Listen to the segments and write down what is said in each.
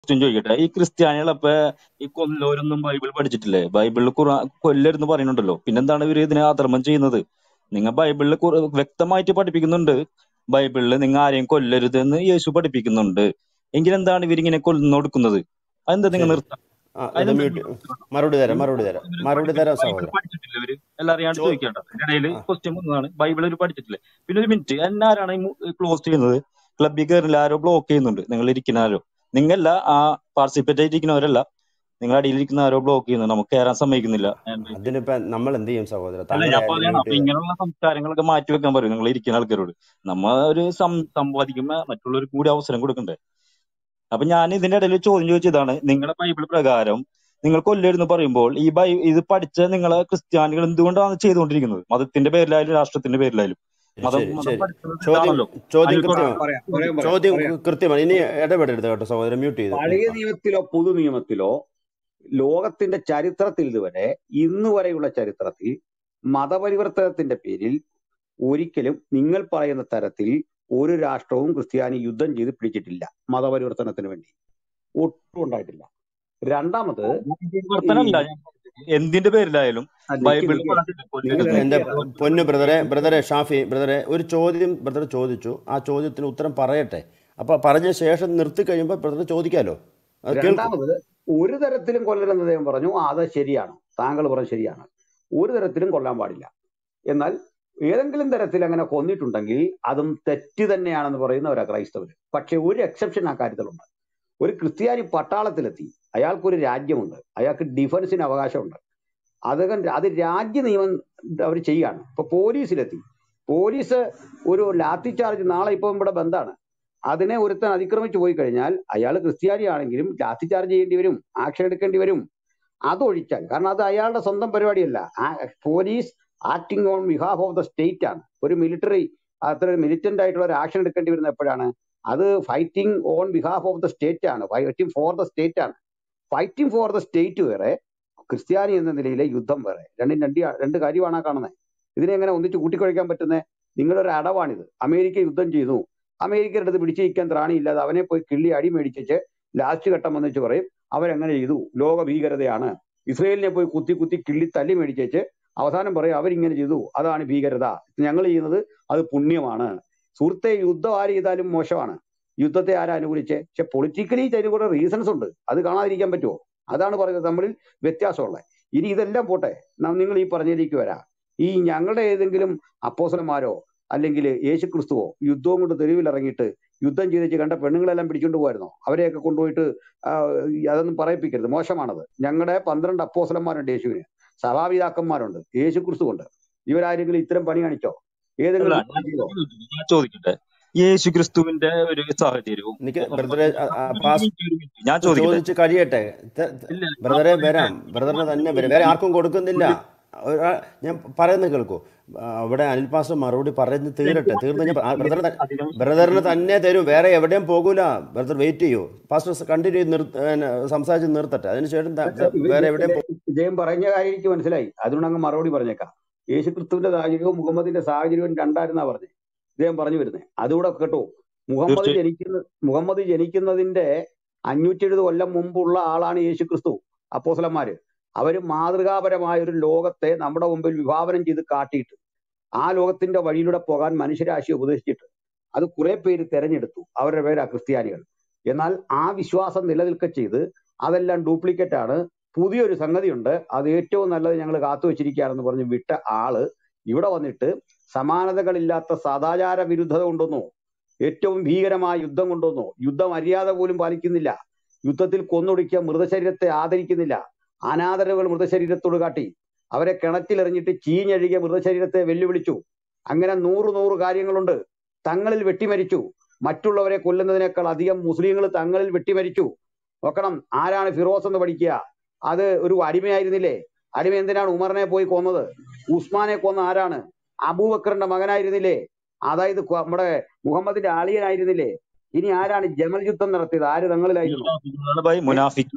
Question ചോദിക്കട്ടെ ഈ ക്രിസ്ത്യാനികളപ്പൊ ഈ കൊല്ലോരൊന്നും ബൈബിൾ പഠിച്ചിട്ടില്ലേ ബൈബിളിൽ ഖുറാ കൊല്ലരുന്ന് പറയുന്നുണ്ടല്ലോ പിന്നെന്താണ് ഇവര് ഇതിനെ അധർമ്മം ചെയ്യുന്നത് നിങ്ങൾ ബൈബിളിൽ ഖുർ- വ്യക്തമായിട്ട് പഠിപ്പിക്കുന്നുണ്ട് ബൈബിളിൽ നിങ്ങൾ ആരെയും കൊല്ലരുത് എന്ന് യേശു പഠിപ്പിക്കുന്നുണ്ട് എങ്കിലെന്താണ് ഇവരിങ്ങനെ കൊന്നു കൊടുക്കുന്നത് അതെന്താ നിങ്ങൾ ശരി നിർത്താൻ ആ ഇത് അതിനെന്താ മ്യൂട്ട് മറുപടി തരാം മറുപടി തരാം ഇവര് മറുപടി പഠിപ്പിച്ച തരാം ബൈബിൾ സഹോദരൻ പഠിച്ചിട്ടില്ല ഇവര് എല്ലാം അറിയാണ്ട് ചോ ചോദിക്കേണ്ട അതിന്റെ ഇടയിൽ ആ ക്വസ്റ്റ്യൻ വന്നതാണ് ബൈബിൾ ഇവര് പഠിച്ചിട്ടില്ലേ പിന്നെ ഒരു മിനിറ്റ് എന്നാരാണ് ക്ലോസ് ചെയ്യുന്നത് ക്ലബിൽ കയറില്ല ആരോ ബ്ലോക്ക് ചെയ്യുന്നുണ്ട് നിങ്ങൾ ഇരിക്കുന്ന ആരോ നിങ്ങല്ല ആ പാർട്ടിസിപ്പേറ്റ് ആയിട്ടിരിക്കുന്നവരല്ല നിങ്ങൾ അടിയിലിരിക്കുന്ന ആരോ ബ്ലോക്ക് ചെയ്യുന്നുണ്ട് നമുക്ക് കയറാൻ സമ്മതിക്കുന്നില്ല And അതിനിപ്പോ നമ്മൾ എന്ത് ചെയ്യും സഹോദരൻ അല്ല ഞാൻ താങ്കളെ പറയണം മ്യൂട്ട് അപ്പൊ ചെയ്ത ഇങ്ങനെയുള്ള സംസ്കാരങ്ങളൊക്കെ മാറ്റി വെക്കാൻ പറയും നിങ്ങൾ ഇരിക്കുന്ന ആൾക്കാരോട് നമ്മ ഒരു സം സംവാദിക്കുമ്പോ മറ്റുള്ളവർക്ക് കൂടി അവസരം കൊടുക്കണ്ടേ അപ്പൊ ഞാൻ ഇതിന്റെ ഇടയിൽ ചോദ്യം ചോദിച്ചതാണ് നിങ്ങളുടെ ബൈബിൾ പ്രകാരം നിങ്ങൾ കൊല്ലരുന്ന് പറയുമ്പോൾ ഈ ബൈ ഇത് പഠിച്ച നിങ്ങളെ ക്രിസ്ത്യാനികൾ എന്തുകൊണ്ടാണ് ചെയ്തുകൊണ്ടിരിക്കുന്നത് മതത്തിന്റെ പേരിലായാലും രാഷ്ട്രത്തിന്റെ പേരിലായാലും മതം ശരി മതം ശരി പഠിക്കുന്നത് ചോദ്യം ഇതാണല്ലോ ചോദ്യം അതിൽ കൃത്യമാണ് പറയാം പറയാം പറയാം ചോദ്യം പറയാം കൃത്യമാണ് ഇനി ഇടപെടരുത് കേട്ടോ സഹോദരൻ മ്യൂട്ട് ചെയ്ത് പഴയ നിർത്താം നിയമത്തിലോ പുതു നിയമത്തിലോ ലോകത്തിന്റെ ചരിത്രത്തിൽ ഇതുവരെ ഇന്ന് വരെയുള്ള ചരിത്രത്തിൽ മതപരിവർത്തനത്തിന്റെ പേരിൽ ഒരിക്കലും നിങ്ങൾ പറയുന്ന തരത്തിൽ ഒരു രാഷ്ട്രവും ക്രിസ്ത്യാനി യുദ്ധം ചെയ്ത് പിടിച്ചിട്ടില്ല മതപരിവർത്തനത്തിന് വേണ്ടി ഒട്ടും ഉണ്ടായിട്ടില്ല രണ്ടാമത് ഈ പരിവർത്തനമല്ല ഞാൻ പറഞ്ഞത്. എന്തിന്റെ പേരിലായാലും ആ, നിക്ക് ബൈബിളിൽ നിക്ക് പറഞ്ഞിട്ടുണ്ട് നിങ്ങൾ കൊല്ലരുത് എന്റെ ഇടയ്ക്ക് ഇട- പൊന്നു ബ്രദറെ ബ്രദറെ ഷാഫി ബ്രദറെ ഒരു ചോദ്യം ബ്രദർ ചോദിച്ചു ആ ചോദ്യത്തിന് ഉത്തരം പറയട്ടെ അപ്പൊ പറഞ്ഞ ശേഷം നിർത്തി കഴിയുമ്പോൾ ബ്രദർ ചോദിക്കാലോ അത് കേൾക്കൂ രണ്ടാമത് ഒരു തരത്തിലും കൊല്ലരുതെന്ന് അദ്ദേഹം പറഞ്ഞു ആ, അത് ശരിയാണ് താങ്കൾ പറഞ്ഞ ശരിയാണ് ഒരു തരത്തിലും കൊല്ലാൻ പാടില്ല എന്നാൽ ഏതെങ്കിലും തരത്തിൽ അങ്ങനെ കൊന്നിട്ടുണ്ടെങ്കിൽ അതും തെറ്റ് തന്നെയാണെന്ന് പറയുന്നവരാ ക്രൈസ്തവർ പക്ഷെ ഒരു എക്സെപ്ഷൻ ആ കാര്യത്തിലുണ്ട് ഒരു ക്രിസ്ത്യാനി പട്ടാളത്തിലെത്തി അയാൾക്കൊരു രാജ്യമുണ്ട് അയാൾക്ക് ഡിഫൻസിന് അവകാശമുണ്ട് അത് കണ്ട് അത് രാജ്യ നിയമം അവർ ചെയ്യാണ് ഇപ്പൊ പോലീസിലെത്തി പോലീസ് ഒരു ലാത്തി ചാർജ് നാളെ ഇപ്പം ഇവിടെ ബന്ധാണ് അതിനെ ഒരുത്തൻ അതിക്രമിച്ചു പോയി കഴിഞ്ഞാൽ അയാൾ ക്രിസ്ത്യാനി ആണെങ്കിലും ലാത്തി ചാർജ് ചെയ്യേണ്ടി വരും ആക്ഷൻ എടുക്കേണ്ടി വരും അതൊഴിച്ചാൽ കാരണം അത് അയാളുടെ സ്വന്തം പരിപാടിയല്ല police acting on behalf of the state ആണ് ഒരു മിലിറ്ററി അത്ര മിലിറ്റന്റ് ആയിട്ടുള്ള ഒരു ആക്ഷൻ എടുക്കേണ്ടി വരുന്നത് എപ്പോഴാണ് അത് fighting on behalf of the state ആണ് ഫൈറ്റിംഗ് ഫോർ ദ സ്റ്റേറ്റ് ആണ് ഫൈറ്റിംഗ് ഫോർ ദ സ്റ്റേറ്റ് വേറെ ക്രിസ്ത്യാനി എന്ന നിലയിലെ യുദ്ധം വേറെ രണ്ടും രണ്ട് രണ്ട് കാര്യമാണ് ആ കാണുന്നത് ഇതിനെ എങ്ങനെ ഒന്നിച്ച് കൂട്ടിക്കുഴയ്ക്കാൻ പറ്റുന്നത് നിങ്ങളുടെ ഒരു അടവാണിത് അമേരിക്ക യുദ്ധം ചെയ്തു അമേരിക്കയുടെ അടുത്ത് പിടിച്ചു നിൽക്കാൻ ത്രാണിയില്ലാതെ അവനെ പോയി കിള്ളി അടി മേടിച്ചിട്ട് ലാസ്റ്റ് ഘട്ടം വന്നിച്ച് പറയും അവരെങ്ങനെ ചെയ്തു ലോക ഭീകരതയാണ് ഇസ്രയേലിനെ പോയി കുത്തി കുത്തി കിള്ളി തല്ലി മേടിച്ചേച്ച് അവസാനം പറയും അവരിങ്ങനെ ചെയ്തു അതാണ് ഭീകരത ഞങ്ങൾ ചെയ്യുന്നത് അത് പുണ്യമാണ് സുഹൃത്തെ യുദ്ധം ആര് ചെയ്താലും മോശമാണ് യുദ്ധത്തെ ആരാ അനുകൂലിച്ചേ പക്ഷെ പൊളിറ്റിക്കലി ഇതിന് കുറെ റീസൺസ് ഉണ്ട് അത് കാണാതിരിക്കാൻ പറ്റുമോ അതാണ് പറയുന്നത് തമ്മിൽ വ്യത്യാസമുള്ളത് ഇനി ഇതെല്ലാം പോട്ടെ ന- നിങ്ങൾ ഈ പറഞ്ഞതിലേക്ക് വരാം ഈ ഞങ്ങളുടെ ഏതെങ്കിലും അപ്പോസലന്മാരോ അല്ലെങ്കിൽ യേശു ക്രിസ്തുവോ യുദ്ധവും കൊണ്ട് തെരുവിൽ ഇറങ്ങിയിട്ട് യുദ്ധം ചെയ്തേച്ച് കണ്ട പെണ്ണുങ്ങളെല്ലാം പിടിച്ചോണ്ട് പോയിരുന്നോ അവരെയൊക്കെ കൊണ്ടുപോയിട്ട് ആ, അതൊന്നും പറയിപ്പിക്കരുത് മോശമാണത് ഞങ്ങളുടെ പന്ത്രണ്ട് അപ്പോസലന്മാരുണ്ട് യേശുവിന് സഭാപിതാക്കന്മാരുണ്ട് യേശു ക്രിസ്തു ഉണ്ട് ഇവരാരെങ്കിലും ഇത്തരം പണി കാണിച്ചോ അല്ല ഏതെങ്കിലും ഞാൻ യുദ്ധം ചെയ്തോ ഞാൻ ചോദിക്കട്ടെ യേശു ക്രിസ്തുവിന്റെ ഒരു സാഹചര്യവും എനിക്ക് ഒരു ബ്രദറെ ആ, ആ, പാസ് മിനിറ്റ് ഒരു മിനിറ്റ് ഞാൻ ചോദിക്കട്ടെ ചോദിച്ച് കഴിയട്ടെ ത- ത- ഇല്ല ഞാൻ ബ്രദറെ പറയട്ടെ വരാം ബ്രദറിന് തന്നെ വരാം വേറെ ആർക്കും കൊടുക്കുന്നില്ല ഒരാ- ഞാൻ പറയുന്നത് കേൾക്കൂ ആ, അവിടെ അനിൽ പാസ്റ്റർ മറുപടി പറഞ്ഞ് തീരട്ടെ തീർന്നു കഴിഞ്ഞാൽ ആ, ബ്രദർ ത- അധികം ബ്രദറിന് തന്നെ തരും വേറെ എവിടെയും പോകൂല ബ്രദർ വെയിറ്റ് ചെയ്യൂ പാസ്റ്റർ കണ്ടിന്യൂ നിർ സംസാരിച്ച് നിർത്തട്ടെ അതിനുശേഷം ത- ത- ഇവ- വേറെ ഇവ- എവിടെയും ഇവ- ഇദ്ദേഹം പറഞ്ഞ കാര്യം എനിക്ക് മനസ്സിലായി അതുകൊണ്ട് അങ്ങ് മറുപടി പറഞ്ഞേക്കാം യേശു ക്രിസ്തുവിന്റെ സാഹചര്യവും മുഹമ്മദിന്റെ സാഹചര്യവും രണ്ടായിരുന്നാ പറഞ്ഞത് ഇദ്ദേഹം പറഞ്ഞു വരുന്നത് അതുകൂടെ കേട്ടോ മുഹമ്മദ് തീർച്ചയായും ജനിക്കുന്ന മുഹമ്മദ് ജനിക്കുന്നതിന്റെ അഞ്ഞൂറ്റി എഴുപത് കൊല്ലം മുമ്പുള്ള ആളാണ് യേശു ക്രിസ്തു അപ്പോസലന്മാര് അവര് മാതൃകാപരമായ ഒരു ലോകത്തെ നമ്മുടെ മുമ്പിൽ വിഭാവനം ചെയ്ത് കാട്ടിയിട്ട് ആ ലോകത്തിന്റെ വഴിയിലൂടെ പോകാൻ മനുഷ്യരാശി ഉപദേശിച്ചിട്ട് അത് കുറെ പേര് തെരഞ്ഞെടുത്തു അവരുടെ പേരാ ക്രിസ്ത്യാനികൾ എന്നാൽ ആ വിശ്വാസം നിലനിൽക്ക ചെയ്ത് അതെല്ലാം ഡ്യൂപ്ലിക്കേറ്റ് ആണ് പുതിയൊരു സംഗതിയുണ്ട് അത് ഏറ്റവും നല്ലത് ഞങ്ങൾ കാത്തു വെച്ചിരിക്കുകയാണെന്ന് പറഞ്ഞ് വിട്ട ആള് ഇവിടെ വന്നിട്ട് സമാനതകളില്ലാത്ത സദാചാര വിരുദ്ധത കൊണ്ടുവന്നു ഏറ്റവും ഭീകരമായ യുദ്ധം കൊണ്ടുവന്നു യുദ്ധ മര്യാദ പോലും പാലിക്കുന്നില്ല യുദ്ധത്തിൽ കൊന്നൊടുക്കിയ മൃതശരീരത്തെ ആദരിക്കുന്നില്ല അനാദരവുകൾ മൃതശരീരത്തോട് കാട്ടി അവരെ കിണറ്റിലെറിഞ്ഞിട്ട് ചീഞ്ഞഴുകിയ മൃതശരീരത്തെ വെല്ലുവിളിച്ചു അങ്ങനെ നൂറ് നൂറ് കാര്യങ്ങളുണ്ട് തങ്ങളിൽ വെട്ടിമരിച്ചു മറ്റുള്ളവരെ കൊല്ലുന്നതിനേക്കാൾ അധികം മുസ്ലിങ്ങൾ തങ്ങളിൽ വെട്ടിമരിച്ചു നോക്കണം ആരാണ് ഫിറോസ് എന്ന് പഠിക്കുക അത് ഒരു അടിമയായിരുന്നില്ലേ അടിമ എന്തിനാണ് ഉമറിനെ പോയി കൊന്നത് ഉസ്മാനെ കൊന്ന ആരാണ് അബൂബക്കറിന്റെ മകനായിരുന്നില്ലേ അതായത് കൊ- നമ്മുടെ മുഹമ്മദിന്റെ ആളിയനായിരുന്നില്ലേ ഇനി ആരാണ് ജമൽ യുദ്ധം നടത്തിയത് ആര് തങ്ങളിലായിരുന്നു മുനാഫിക്കുകളാണ് ബൈ മുനാഫിക്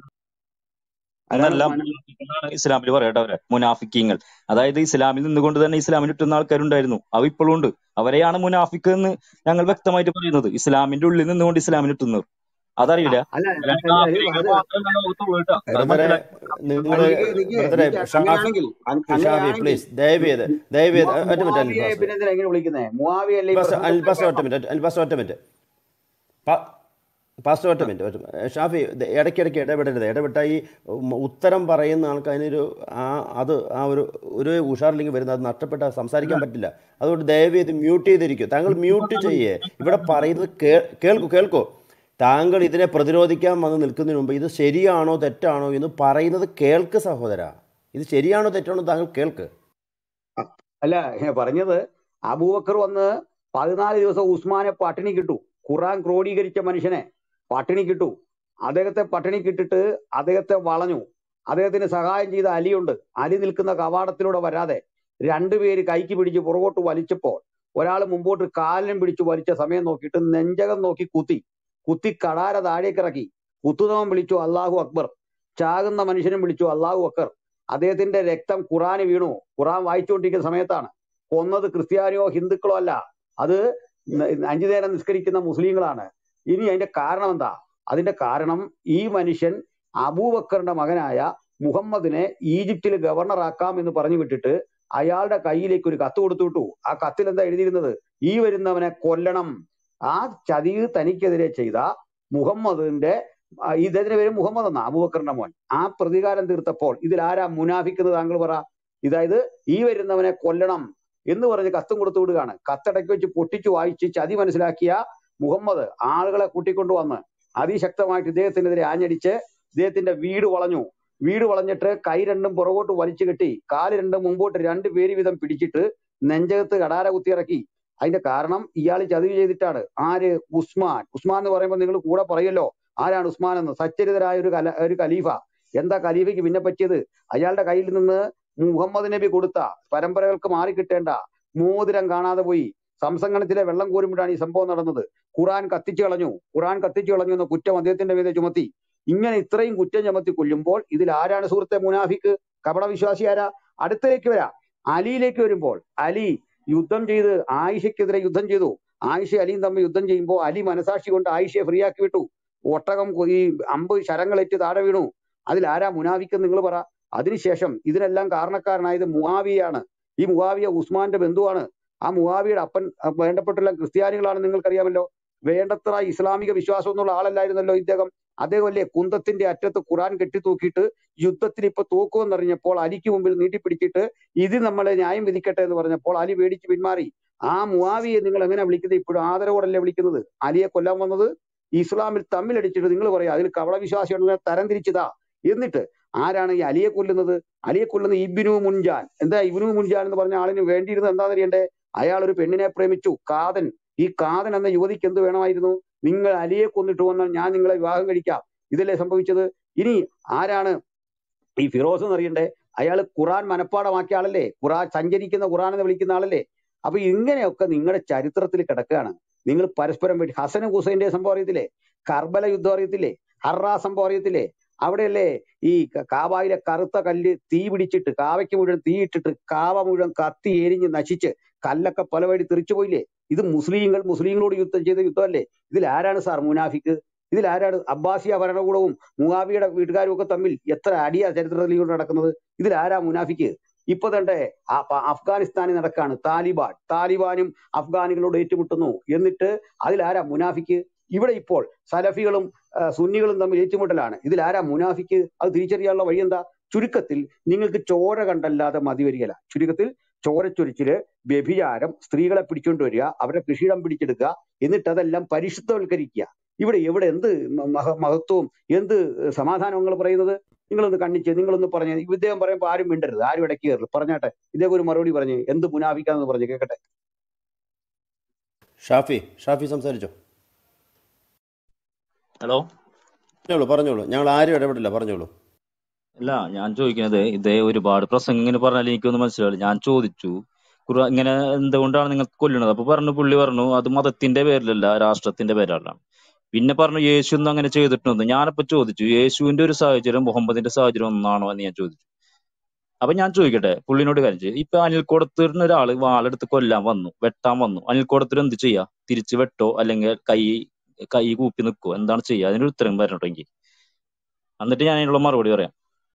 ആരാണ് എന്നല്ല മന- മുനാഫിക്കുകളാണ് ഇസ്ലാമിൽ പറയട്ടെ അവരെ മുനാഫിക്കീങ്ങൾ അതായത് ഇസ്ലാമിൽ നിന്നുകൊണ്ട് തന്നെ ഇസ്ലാമിൽ ഇട്ടുന്ന ആൾക്കാരുണ്ടായിരുന്നു അവ ഇപ്പോഴും ഉണ്ട് അവരെയാണ് മുനാഫിക്ക് എന്ന് ഞങ്ങൾ വ്യക്തമായിട്ട് പറയുന്നത് ഇസ്ലാമിന്റെ ഉള്ളിൽ നിന്നുകൊണ്ട് ഇസ്ലാമിൽ ഇട്ടുന്നത് അതറിയില്ല അല്ല അല്ലാണ്ട് അല്ല, കാഫിരികൾ അത് മാത്രമല്ല ലോകത്തുള്ളൂ കേട്ടോ അത് ബ്രദറെ മനസ്സിലാക്കി നിങ്ങൾ നിക്ക് നിക്ക് ബ്രദറെ നിക്ക് ഷാഫി അങ്ങനെയാണെങ്കിൽ അങ്- ഷാഫി അങ്ങനെയാണെങ്കിൽ പ്ലീസ് ദയവ് ചെയ്ത് ദയവ് ചെയ്ത് മുവ- ഒറ്റ മിനിറ്റ് അനിൽ മുവാവിയെ പാസ് പിന്നെ എന്തിനാ എങ്ങനെ വിളിക്കുന്നേ മുവാവിയ അല്ലേ ഈ പാസ് അനിൽ പ്രസംഗത്തിലൊക്കെ പാസ് ഒറ്റ മിനിറ്റ് അനിൽ പാസ് ഒറ്റ മിനിറ്റ് പാ- പാസ്റ്റർ ഒറ്റ മിനിറ്റ് ഒറ്റ മിനിറ്റ്. ഷാഫി ഇത് ഇടയ്ക്കിടയ്ക്ക് ഇടപെടരുത് ഇടപെട്ട ഈ ഉം, ഉത്തരം പറയുന്ന ആൾക്ക് അതിനൊരു ആ അത് ആ ഒരു ഒരു ഉഷാറിലേക്ക് വരുന്നത് അത് നഷ്ടപ്പെട്ട സംസാരിക്കാൻ പറ്റില്ല അതുകൊണ്ട് ദയവ് ചെയ്ത് മ്യൂട്ട് ചെയ്തിരിക്കും താങ്കൾ മ്യൂട്ട് ചെയ്യേ ഇവിടെ പറയുന്നത് കേ- കേൾക്കൂ കേൾക്കൂ താങ്കൾ ഇതിനെ പ്രതിരോധിക്കാൻ വന്ന് നിൽക്കുന്നതിന് മുമ്പ് ഇത് ശരിയാണോ തെറ്റാണോ എന്ന് പറയുന്നത് കേൾക്ക് സഹോദര ഇത് ശരിയാണോ തെറ്റാണോ താങ്കൾ കേൾക്ക് അല്ല ഞാൻ പറഞ്ഞത് അബൂബക്കർ വന്ന് പതിനാല് ദിവസം ഉസ്മാനെ പട്ടിണി കിട്ടു ഖുറാൻ ക്രോഡീകരിച്ച മനുഷ്യനെ പട്ടിണി കിട്ടു അദ്ദേഹത്തെ പട്ടിണി കിട്ടിട്ട് അദ്ദേഹത്തെ വളഞ്ഞു അദ്ദേഹത്തിന് സഹായം ചെയ്ത അലിയുണ്ട് അലി നിൽക്കുന്ന കവാടത്തിലൂടെ വരാതെ രണ്ടുപേര് കൈക്ക് പിടിച്ച് പുറകോട്ട് വലിച്ചപ്പോൾ ഒരാൾ മുമ്പോട്ട് കാലിനും പിടിച്ച് വലിച്ച സമയം നോക്കിയിട്ട് നെഞ്ചകം നോക്കി കുത്തി കുത്തി കടാര താഴേക്ക് ഇറക്കി കുത്തുന്നവൻ വിളിച്ചു അള്ളാഹു അക്ബർ ചാകുന്ന മനുഷ്യനും വിളിച്ചു അള്ളാഹു അക്ബർ അദ്ദേഹത്തിന്റെ രക്തം ഖുറാന് വീണു ഖുറാൻ വായിച്ചുകൊണ്ടിരിക്കുന്ന സമയത്താണ് കൊന്നത് ക്രിസ്ത്യാനിയോ ഹിന്ദുക്കളോ അല്ല അത് ന- അഞ്ചു നേരം നിസ്കരിക്കുന്ന മുസ്ലിങ്ങളാണ് ഇനി അതിന്റെ കാരണം എന്താ അതിന്റെ കാരണം ഈ മനുഷ്യൻ അബൂബക്കറിന്റെ മകനായ മുഹമ്മദിനെ ഈജിപ്തിൽ ഗവർണറാക്കാം എന്ന് പറഞ്ഞു വിട്ടിട്ട് അയാളുടെ കയ്യിലേക്ക് ഒരു കത്ത് കൊടുത്തു വിട്ടു ആ കത്തിൽ എന്താ എഴുതിയിരുന്നത് ഈ വരുന്നവനെ കൊല്ലണം ആ ചതി തനിക്കെതിരെ ചെയ്ത മുഹമ്മദിന്റെ ആ, ഇദ്ദേഹത്തിന്റെ പേര് മുഹമ്മദ് എന്നാ അബൂബക്കറിന്റെ മോൻ ആ പ്രതികാരം തീർത്തപ്പോൾ ഇതിൽ ആരാ മുനാഫിക്കുന്നത് താങ്കൾ പറ ഇതായത് ഈ വരുന്നവനെ കൊല്ലണം എന്ന് പറഞ്ഞ് കത്തും കൊടുത്തു വിടുകയാണ് കത്തടക്കി വെച്ച് പൊട്ടിച്ചു വായിച്ച് ചതി മനസ്സിലാക്കിയ മുഹമ്മദ് ആളുകളെ കൂട്ടിക്കൊണ്ടു വന്ന് അതിശക്തമായിട്ട് ഇദ്ദേഹത്തിനെതിരെ ആഞ്ഞടിച്ച് ഇദ്ദേഹത്തിന്റെ വീട് വളഞ്ഞു വീട് വളഞ്ഞിട്ട് കൈ രണ്ടും പുറകോട്ട് വലിച്ചു കെട്ടി കാല് രണ്ടും മുമ്പോട്ട് രണ്ട് പേര് വീതം പിടിച്ചിട്ട് നെഞ്ചകത്ത് കടാര കുത്തിയിറക്കി അതിന്റെ കാരണം ഇയാൾ ചതിവ് ചെയ്തിട്ടാണ് ആര് ഉസ്മാൻ ഉസ്മാൻ എന്ന് പറയുമ്പോൾ നിങ്ങൾ കൂടെ പറയല്ലോ ആരാണ് ഉസ്മാൻ എന്ന് സച്ചരിതരായ ഒരു കല ഒരു ഖലീഫ എന്താ ഖലീഫയ്ക്ക് പിന്നെ പറ്റിയത് അയാളുടെ കയ്യിൽ നിന്ന് മുഹമ്മദ് നബി കൊടുത്ത പരമ്പരകൾക്ക് മാറിക്കിട്ടേണ്ട മോതിരം കാണാതെ പോയി സംസംഗണത്തിലെ വെള്ളം കോരുമ്പോഴാണ് ഈ സംഭവം നടന്നത് ഖുറാൻ കത്തിച്ചു കളഞ്ഞു ഖുറാൻ കത്തിച്ചു കളഞ്ഞു എന്ന കുറ്റം അദ്ദേഹത്തിന്റെ മീതെ ചുമത്തി ഇങ്ങനെ ഇത്രയും കുറ്റം ചുമത്തി കൊല്ലുമ്പോൾ ഇതിൽ ആരാണ് സുഹൃത്തെ മുനാഫിക്ക് കപട വിശ്വാസി ആരാ അടുത്തേക്ക് വരാം അലിയിലേക്ക് വരുമ്പോൾ അലി യുദ്ധം ചെയ്ത് ആയിഷയ്ക്കെതിരെ യുദ്ധം ചെയ്തു ആയിഷ അലിയും തമ്മിൽ യുദ്ധം ചെയ്യുമ്പോൾ അലി മനസാക്ഷി കൊണ്ട് ആയിഷയെ ഫ്രീ ആക്കി വിട്ടു ഒട്ടകം കൊ- ഈ അമ്പ് ശരങ്ങളേറ്റ് താഴെ വീണു അതിൽ ആരാ മുനാഫിക്ക് നിങ്ങൾ പറ അതിനുശേഷം ഇതിനെല്ലാം കാരണക്കാരനായത് മുവാവിയാണ് ഈ മുവാവിയ ഉസ്മാന്റെ ബന്ധുവാണ് ആ മുവാവിയുടെ അപ്പൻ അഹ് വേണ്ടപ്പെട്ടുള്ള ക്രിസ്ത്യാനികളാണ് നിങ്ങൾക്കറിയാമല്ലോ വേണ്ടത്ര ഇസ്ലാമിക വിശ്വാസം എന്നുള്ള ആളല്ലായിരുന്നല്ലോ ഇദ്ദേഹം അദ്ദേഹം അല്ലേ കുന്തത്തിന്റെ അറ്റത്ത് ഖുറാൻ കെട്ടിത്തൂക്കിയിട്ട് യുദ്ധത്തിൽ ഇപ്പൊ തൂക്കുമെന്നറിഞ്ഞപ്പോൾ അലിക്ക് മുമ്പിൽ നീട്ടിപ്പിടിച്ചിട്ട് ഇത് നമ്മളെ ന്യായം വിധിക്കട്ടെ എന്ന് പറഞ്ഞപ്പോൾ അലി പേടിച്ച് പിന്മാറി ആ മുവാവിയെ നിങ്ങൾ എങ്ങനെ വിളിക്കുന്നത് ഇപ്പോഴും ആദരവോടല്ലേ വിളിക്കുന്നത് അലിയെ കൊല്ലാൻ വന്നത് ഇസ്ലാമിൽ തമ്മിലടിച്ചിട്ട് നിങ്ങൾ പറയാം അതിൽ കവളവിശ്വാസികളെ തരം തിരിച്ചതാ എന്നിട്ട് ആരാണ് ഈ അലിയെ കൊല്ലുന്നത് അലിയെ കൊല്ലുന്നത് ഇബിനു മുൻജാൻ എന്താ ഇബിനു മുൻജാൻ എന്ന് പറഞ്ഞ ആളിന് വേണ്ടിയിരുന്നത് എന്താണെന്ന് അറിയണ്ടേ അയാൾ ഒരു പെണ്ണിനെ പ്രേമിച്ചു കാതൻ ഈ കാതൻ എന്ന യുവതിക്ക് എന്ത് വേണമായിരുന്നു നിങ്ങൾ അലിയെ കൊന്നിട്ട് വന്നാൽ ഞാൻ നിങ്ങളെ വിവാഹം കഴിക്കാം ഇതല്ലേ സംഭവിച്ചത് ഇനി ആരാണ് ഈ ഫിറോസ് എന്ന് അറിയണ്ടേ അയാൾ ഖുറാൻ മനഃപ്പാടമാക്കിയ ആളല്ലേ ഖുറാൻ സഞ്ചരിക്കുന്ന ഖുറാൻ എന്ന് വിളിക്കുന്ന ആളല്ലേ അപ്പൊ ഇങ്ങനെയൊക്കെ നിങ്ങളുടെ ചരിത്രത്തിൽ കിടക്കുകയാണ് നിങ്ങൾ പരസ്പരം വേണ്ടി ഹസനും ഹുസൈന്റെ സംഭവം അറിയത്തില്ലേ കർബല യുദ്ധം അറിയത്തില്ലേ ഹർറ സംഭവം അറിയത്തില്ലേ അവിടെയല്ലേ ഈ ക- കാബായിലെ കറുത്ത കല്ല് തീ പിടിച്ചിട്ട് കാവയ്ക്ക് മുഴുവൻ തീ ഇട്ടിട്ട് കാവ മുഴുവൻ കത്തി എരിഞ്ഞ് നശിച്ച് കല്ലൊക്കെ പല വഴി തെറിച്ചു പോയില്ലേ ഇത് മുസ്ലിങ്ങൾ മുസ്ലിങ്ങളോട് യുദ്ധം ചെയ്ത യുദ്ധമല്ലേ ഇതിൽ ആരാണ് സാർ മുനാഫിക്ക് ഇതിൽ ആരാണ് അബ്ബാസിയ ഭരണകൂടവും മുവാബിയുടെ വീട്ടുകാരും ഒക്കെ തമ്മിൽ എത്ര അടിയാ ചരിത്രത്തിൽ കൊണ്ട് നടക്കുന്നത് ഇതിൽ ആരാ മുനാഫിക്ക് ഇപ്പൊ തന്റെ അഫ്ഗാനിസ്ഥാനിൽ നടക്കാണ് താലിബാൻ താലിബാനും അഫ്ഗാനികളോട് ഏറ്റുമുട്ടുന്നു എന്നിട്ട് അതിലാരാ മുനാഫിക്ക് ഇവിടെ ഇപ്പോൾ സലഫികളും ആ, സുന്നികളും തമ്മിൽ ഏറ്റുമുട്ടലാണ് ഇതിൽ ആരാ മുനാഫിക്ക് അത് തിരിച്ചറിയാനുള്ള വഴി എന്താ ചുരുക്കത്തിൽ നിങ്ങൾക്ക് ചോര കണ്ടല്ലാതെ മതി വരികയില്ല ചുരുക്കത്തിൽ ചോരച്ചൊരിച്ചില് വ്യഭിചാരം സ്ത്രീകളെ പിടിച്ചുകൊണ്ട് വരിക അവരെ കൃഷിയിടം പിടിച്ചെടുക്കുക എന്നിട്ട് അതെല്ലാം പരിശുദ്ധവൽക്കരിക്കുക ഇവിടെ എവിടെ എന്ത് മ- മഹ- മഹത്വവും എന്ത് സമാധാനം നിങ്ങൾ പറയുന്നത് നിങ്ങളൊന്ന് കണ്ണിച്ച് നിങ്ങളൊന്ന് പറഞ്ഞേ ഇദ്ദേഹം പറയുമ്പോൾ ആരും മിണ്ടരുത് ആരും ഇടയ്ക്ക് കയറില്ല പറഞ്ഞാട്ടെ ഇദ്ദേഹം ഒരു മറുപടി പറഞ്ഞേ എന്ത് മുനാഫിക്കാന്ന് പറഞ്ഞു കേൾക്കട്ടെ ഷാഫി ഷാഫി സംസാരിച്ചോ ഹലോ പറഞ്ഞോളൂ പറഞ്ഞോളൂ ഞങ്ങൾ ആരും ഇടപെടില്ല പറഞ്ഞോളൂ അല്ല ഞാൻ ചോദിക്കുന്നത് ഇതേ ഒരുപാട് പ്രസംഗം ഇങ്ങനെ പറഞ്ഞാൽ എനിക്കൊന്നും മനസ്സിലാവില്ല ഞാൻ ചോദിച്ചു ഖുർആൻ ഇങ്ങനെ എന്തുകൊണ്ടാണ് നിങ്ങൾ കൊല്ലുന്നത് അപ്പൊ പറഞ്ഞു പുള്ളി പറഞ്ഞു അത് മതത്തിന്റെ പേരിലല്ല രാഷ്ട്രത്തിന്റെ പേരിലാണ് പിന്നെ പറഞ്ഞു യേശു ഒന്നും അങ്ങനെ ചെയ്തിട്ടുണ്ട് ഞാനപ്പോ ചോദിച്ചു യേശുവിന്റെ ഒരു സാഹചര്യം മുഹമ്മദിന്റെ സാഹചര്യം ഒന്നാണോ എന്ന് ഞാൻ ചോദിച്ചു അപ്പൊ ഞാൻ ചോദിക്കട്ടെ പുള്ളിനോട് കാര്യം ചെയ്യും ഇപ്പൊ അനിൽ കൊടുത്തിരുന്ന ഒരാള് വാളെടുത്ത് കൊല്ലാൻ വന്നു വെട്ടാൻ വന്നു അനിൽ കൊടുത്തിട്ട് എന്ത് ചെയ്യാ തിരിച്ചു വെട്ടോ അല്ലെങ്കിൽ കൈ കൈ കൂപ്പി നിൽക്കുവോ എന്താണ് ചെയ്യുക അതിനൊരു ഉത്തരം വരണമെങ്കിൽ എന്നിട്ട് ഞാൻ അതിനുള്ള മറുപടി പറയാം